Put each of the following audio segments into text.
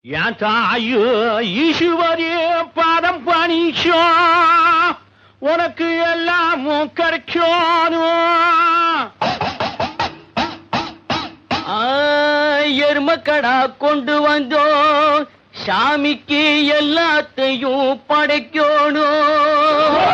என் தாயு ஈஸ்வரி பாதம் பணிச்சோ உனக்கு எல்லாமும் கிடைக்கணும் ஆ, எருமக்கடா கொண்டு வந்தோம் சாமிக்கு எல்லாத்தையும் படைக்கணும்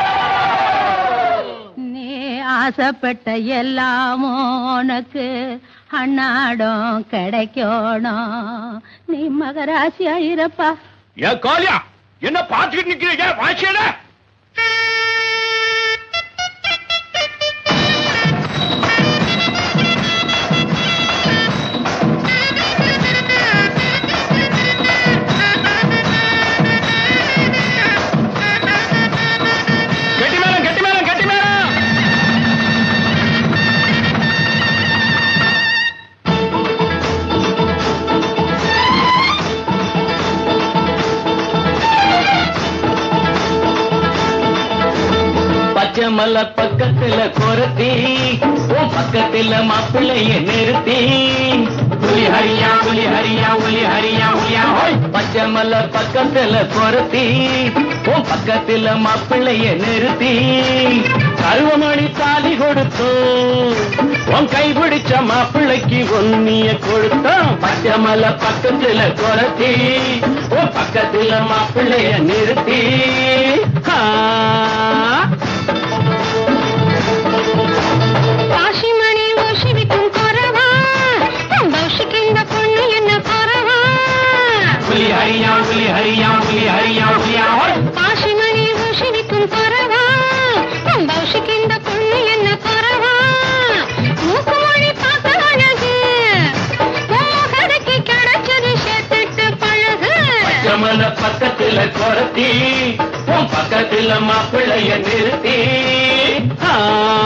நீ ஆசைப்பட்ட எல்லாமும் உனக்கு அன்னாடம் கிடைக்கணும் நீ மகராசி ஆயிரப்பா ஏ காளியா என்ன பார்த்துக்கிட்டு நிக்கிறீங்க வாசியல கட்டி மேலம் கட்டி மேலம் கட்டி மேலம் பச்சை மலை பக்கத்துல கொரத்தி உன் பக்கத்துல மாப்பிள்ளைய நிறுத்தி புலி ஹரியா புலி ஹரியா புலி ஹரியா புலியா ஹோய் பச்சை மலை பக்கத்துல கொரத்தி உன் பக்கத்துல மாப்பிள்ளைய நிறுத்தி கருவமணி தாலி கொடுத்தோம் உன் கை பிடிச்ச மாப்பிள்ளைக்கு ஒன்னிய கொடுத்தோம் பச்சை மலை பக்கத்துல கொரத்தி உன் பக்கத்துல மாப்பிள்ளைய நிறுத்தி ஆ காசிமணி ஓசிவிக்கும் குறவா பௌஷிக்கு இந்த பொண்ணு என்ன குறவா புலி ஹரியா புலி ஹரியா புலி ஹரியா புலியா ஹோய் காசிமணி ஓசிவிக்கும் குறவா பௌஷிக்கு இந்த பொண்ணு என்ன குறவா மூக்குமொழி பார்க்க அழகு மோகனுக்கு கிடைச்சது சேர்த்துட்டு பழகு பச்சமல பக்கத்துல கொரத்தி உன் பக்கத்துல மாப்பிள்ளைய நிறுத்தி ஆ.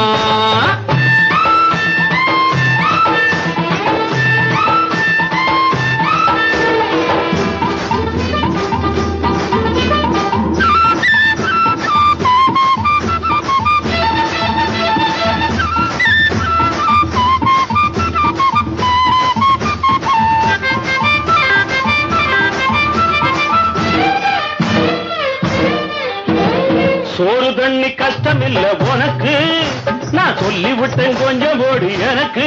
சோறு தண்ணி கஷ்டம் இல்ல உனக்கு நான் சொல்லி விட்டேன் கொஞ்சம் ஓடி எனக்கு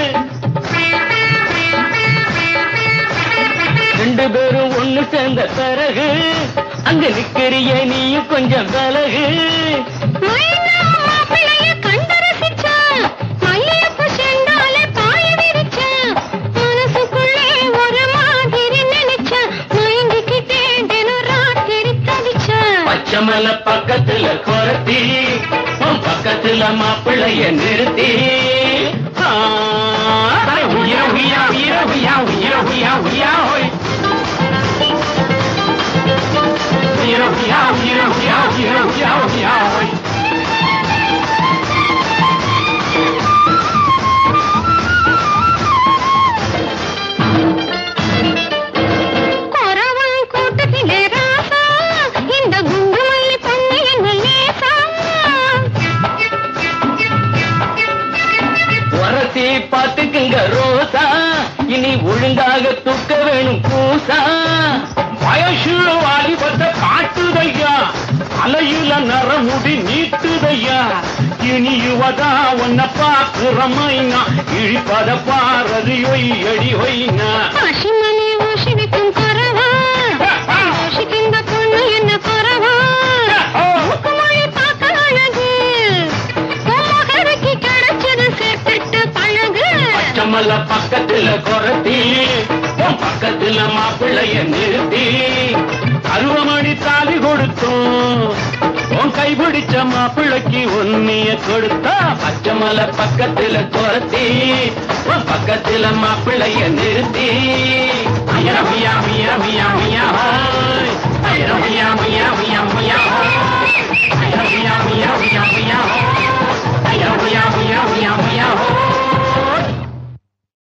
ரெண்டு பேரும் ஒண்ணு சேர்ந்த பிறகு அங்க நிக்கிறிய நீயும் கொஞ்சம் விலகு மைனா மாப்பிள்ளைய கண்டு ரசிச்சா, மல்லிகைப்பூ செண்டாலே பாய விரிச்சா. மனசுக்குள்ளே ஒரு மாதிரி நினைச்சா, மயங்கிக்கிட்டே தினம் ராத்திரி தவிச்சா. பச்சமல பக்கத்துல கொரத்தி உன் பக்கத்துல மாப்பிள்ளைய நிறுத்தி ஆ. உய்யா, உய்யா, உய்யா, உய்யா, உய்யா, உய்யா, உய்யா, ஓய். உய்யா, உய்யா, உய்யா, உய்யா, உய்யா, உய்யா, உய்யா, ஓய். குறவன் கூட்டத்திலே ராசா, இந்த குண்டு மல்லி பொண்ணு என்ன லேசா. உரசி பாத்துக்குங்க ரோசா இனி ஒழுங்காக தூக்க வேணும் பூசா வயசு வாலிபத்தை காட்டுதையா அலையில நரமுடி நீட்டுதையா இனி யுவதா உன்னை பாக்குற மைனா இழிப்பத பாரதி ஒய்யடி ஒய்னா காசிமணி ஊசிவிக்கும் குறவா, ஊசிக்கு இந்த பொண்ணு என்ன குறவா மூக்குமொழி பார்க்க அழகு மோகனுக்கு கிடைச்சது சேர்த்துட்டு பழகு பச்சமல்ல பக்கத்துல கொரத்தி உன் பக்கத்துல மாப்பிள்ளைய நிறுத்தி அருவமணி தாலி கொடுத்தோம் உன் கைபிடிச்ச மாப்பிள்ளைக்கு உன்னிய கொடுத்தா பச்சமல பக்கத்துல கொரத்தி உன் பக்கத்துல மாப்பிள்ளைய நிறுத்தி மியா மியா மியா மியா மியா